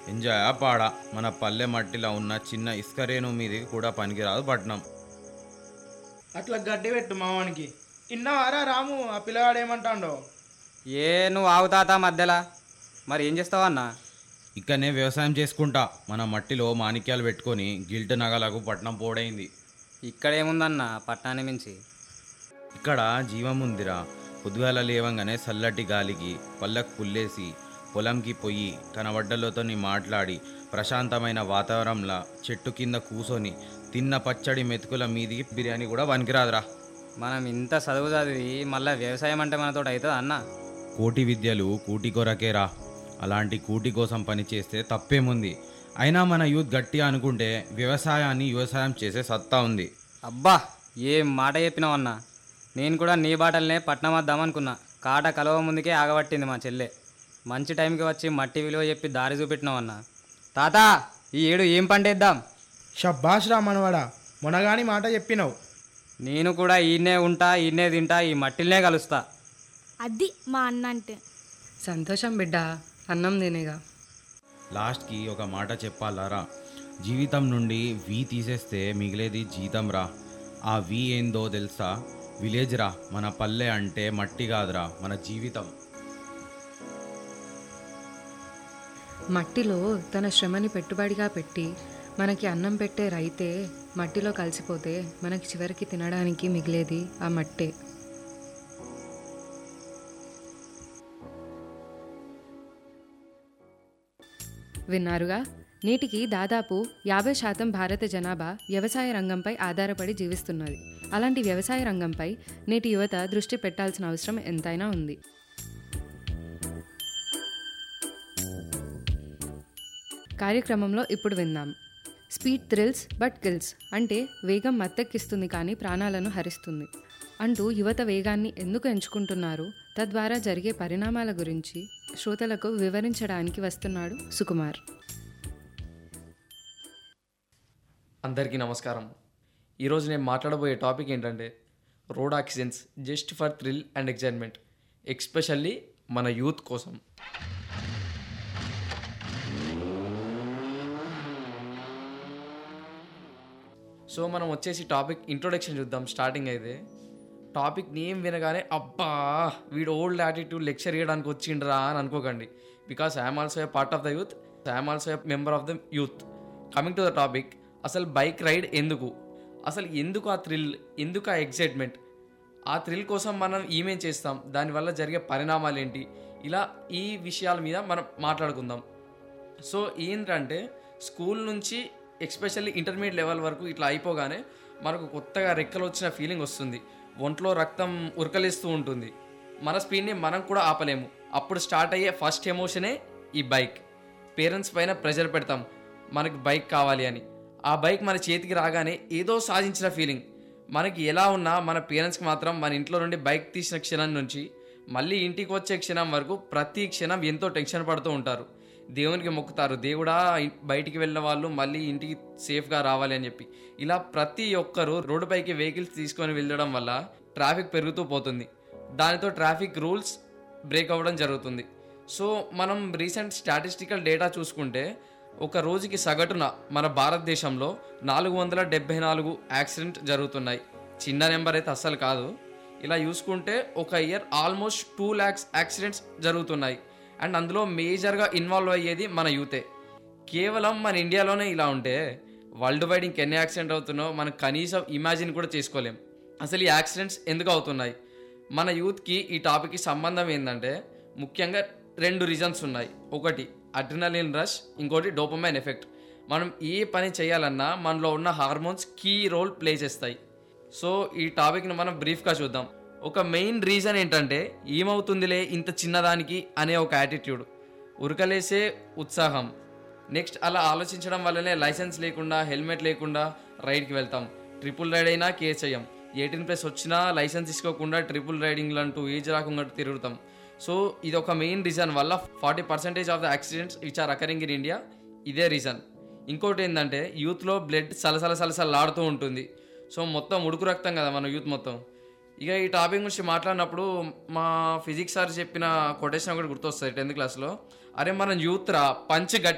enjoy పాడా మన పల్లె మట్టిలో ఉన్న చిన్న ఇసుకరేణు మీది కూడా పనికిరాదు పట్నం అట్లా గడ్డి పెట్టు మావానికి ఇన్నవారా రాము ఆ పిల్లగాడు ఏమంటాడో ఏ నువ్వు ఆగుతాతా మధ్యలో మరి ఏం చేస్తావు అన్న ఇక్కడనే వ్యవసాయం చేసుకుంటా మన మట్టిలో మాణిక్యాలు పెట్టుకొని గిల్ట్ నగలకు పట్నం పోడైంది ఇక్కడ ఏముందన్న పట్టణాన్ని మించి ఇక్కడ జీవం ఉందిరా పొద్దుగాల లేవంగానే చల్లటి గాలికి పళ్ళకు పుల్లేసి పొలంకి పొయ్యి కనబడ్డలతో మాట్లాడి ప్రశాంతమైన వాతావరణంలో చెట్టు కింద కూసొని తిన్న పచ్చడి మెతుకుల మీదికి బిర్యానీ కూడా వనికిరాదురా మనం ఇంత చదువు చదివి మళ్ళీ వ్యవసాయం అంటే మనతో అవుతుందా అన్న కోటి విద్యలు కూటి కొరకేరా అలాంటి కూటి కోసం పనిచేస్తే తప్పేముంది అయినా మన యూత్ గట్టిగా అనుకుంటే వ్యవసాయాన్ని వ్యవసాయం చేసే సత్తా ఉంది అబ్బా ఏం మాట చెప్పినావు అన్న నేను కూడా నీ బాటలనే పట్నం వద్దామనుకున్నా కాట కలవ ముందుకే ఆగబట్టింది మా చెల్లె మంచి టైంకి వచ్చి మట్టి విలువ చెప్పి దారి చూపెట్టినావు అన్న తాత ఈ ఏడు ఏం పంటేద్దాం షబ్బాష్ రా మనవాడా మొనగాని మాట చెప్పినావు నేను కూడా ఈయనే ఉంటా ఈయనే తింటా ఈ మట్టిల్నే కలుస్తా అది మా అన్న అంటే సంతోషం బిడ్డ అన్నం తినేగా లాస్ట్కి ఒక మాట చెప్పాలరా జీవితం నుండి వి తీసేస్తే మిగిలేది జీతం రా ఆ వి ఏందో తెలుసా విలేజ్ రా మన పల్లె అంటే మట్టి కాదురా మన జీవితం మట్టిలో తన శ్రమని పెట్టుబడిగా పెట్టి మనకి అన్నం పెట్టే రైతే మట్టిలో కలిసిపోతే మనకి చివరికి తినడానికి మిగిలేది ఆ మట్టే విన్నారుగా నేటికి దాదాపు యాభై శాతం భారత జనాభా వ్యవసాయ రంగంపై ఆధారపడి జీవిస్తున్నది అలాంటి వ్యవసాయ రంగంపై నేటి యువత దృష్టి పెట్టాల్సిన అవసరం ఎంతైనా ఉంది కార్యక్రమంలో ఇప్పుడు విందాం స్పీడ్ థ్రిల్స్ బట్ కిల్స్ అంటే వేగం మత్తెక్కిస్తుంది కానీ ప్రాణాలను హరిస్తుంది అంటూ యువత వేగాన్ని ఎందుకు ఎంచుకుంటున్నారు తద్వారా జరిగే పరిణామాల గురించి శ్రోతలకు వివరించడానికి వస్తున్నాడు సుకుమార్ అందరికీ నమస్కారం ఈరోజు నేను మాట్లాడబోయే టాపిక్ ఏంటంటే road accidents just for thrill and excitement especially మన యూత్ కోసం సో మనం వచ్చేసి టాపిక్ ఇంట్రొడక్షన్ చూద్దాం స్టార్టింగ్ అయితే టాపిక్ నేమ్ వినగానే అబ్బా వీడు ఓల్డ్ యాటిట్యూడ్ లెక్చర్ ఇవ్వడానికి వచ్చిండ్రా అని అనుకోకండి because I'm also a part of the youth I'm also a member of the youth coming to the topic అసలు బైక్ రైడ్ ఎందుకు అసలు ఎందుకు ఆ థ్రిల్ ఎందుకు ఆ ఎక్సైట్మెంట్ ఆ థ్రిల్ కోసం మనం ఏమేం చేస్తాం దానివల్ల జరిగే పరిణామాలు ఏంటి ఇలా ఈ విషయాల మీద మనం మాట్లాడుకుందాం సో ఏంటంటే స్కూల్ నుంచి ఎక్స్పెషల్లీ ఇంటర్మీడియట్ లెవెల్ వరకు ఇట్లా అయిపోగానే మనకు కొత్తగా రెక్కలు వచ్చిన ఫీలింగ్ వస్తుంది ఒంట్లో రక్తం ఉరకలేస్తూ ఉంటుంది మన స్పీడ్ని మనం కూడా ఆపలేము అప్పుడు స్టార్ట్ అయ్యే ఫస్ట్ ఎమోషనే ఈ బైక్ పేరెంట్స్ పైన ప్రెషర్ పెడతాం మనకి బైక్ కావాలి అని ఆ బైక్ మన చేతికి రాగానే ఏదో సాధించిన ఫీలింగ్ మనకి ఎలా ఉన్నా మన పేరెంట్స్కి మాత్రం మన ఇంట్లో నుండి బైక్ తీసిన క్షణం నుంచి మళ్ళీ ఇంటికి వచ్చే క్షణం వరకు ప్రతి క్షణం ఎంతో టెన్షన్ పడుతూ ఉంటారు దేవునికి మొక్కుతారు దేవుడా ఇ- బయటికి వెళ్ళిన వాళ్ళు మళ్ళీ ఇంటికి సేఫ్గా రావాలి అని చెప్పి ఇలా ప్రతి ఒక్కరు రోడ్డుపైకి వెహికల్స్ తీసుకొని వెళ్ళడం వల్ల ట్రాఫిక్ పెరుగుతూ పోతుంది దానితో ట్రాఫిక్ రూల్స్ బ్రేక్ అవ్వడం జరుగుతుంది సో మనం రీసెంట్ స్టాటిస్టికల్ డేటా చూసుకుంటే ఒక రోజుకి సగటున మన భారతదేశంలో నాలుగు వందల డెబ్బై నాలుగు యాక్సిడెంట్ జరుగుతున్నాయి చిన్న నెంబర్ అయితే అస్సలు కాదు ఇలా చూసుకుంటే ఒక year almost two lakhs accidents జరుగుతున్నాయి అండ్ అందులో మేజర్గా ఇన్వాల్వ్ అయ్యేది మన యూతే కేవలం మన ఇండియాలోనే ఇలా ఉంటే వరల్డ్ వైడ్ ఇంకెన్ని యాక్సిడెంట్ అవుతున్నాయో మనం కనీసం ఇమాజిన్ కూడా చేసుకోలేం అసలు ఈ యాక్సిడెంట్స్ ఎందుకు అవుతున్నాయి మన యూత్కి ఈ టాపిక్కి సంబంధం ఏంటంటే ముఖ్యంగా రెండు రీజన్స్ ఉన్నాయి ఒకటి అడ్రినలిన్ రష్ ఇంకోటి డోపమైన్ ఎఫెక్ట్ మనం ఏ పని చేయాలన్నా మనలో ఉన్న హార్మోన్స్ కీ రోల్ ప్లే చేస్తాయి సో ఈ టాపిక్ని మనం బ్రీఫ్గా చూద్దాం ఒక మెయిన్ రీజన్ ఏంటంటే ఏమవుతుందిలే ఇంత చిన్నదానికి అనే ఒక యాటిట్యూడ్ ఉరకలేసే ఉత్సాహం నెక్స్ట్ అలా ఆలోచించడం వల్లనే లైసెన్స్ లేకుండా హెల్మెట్ లేకుండా రైడ్కి వెళ్తాం ట్రిపుల్ రైడ్ అయినా కేర్ చేయం ఎయిటీన్ ప్లస్ వచ్చినా లైసెన్స్ తీసుకోకుండా ట్రిపుల్ రైడింగ్లు అంటూ ఏజ్ రాకుండా తిరుగుతాం సో ఇది ఒక మెయిన్ రీజన్ వల్ల forty percentage of the accidents which are occurring in India ఇదే రీజన్ ఇంకోటి ఏంటంటే యూత్లో బ్లడ్ సలసల సలసలాడుతూ ఉంటుంది సో మొత్తం ఉడుకు రక్తం కదా మన యూత్ మొత్తం ఇక ఈ టాపిక్ గురించి మాట్లాడినప్పుడు మా ఫిజిక్స్ సార్ చెప్పిన కొటేషన్ ఒకటి గుర్తొస్తుంది టెన్త్ క్లాస్లో అరే మనం యూత్ రా పంచ్ గట్టి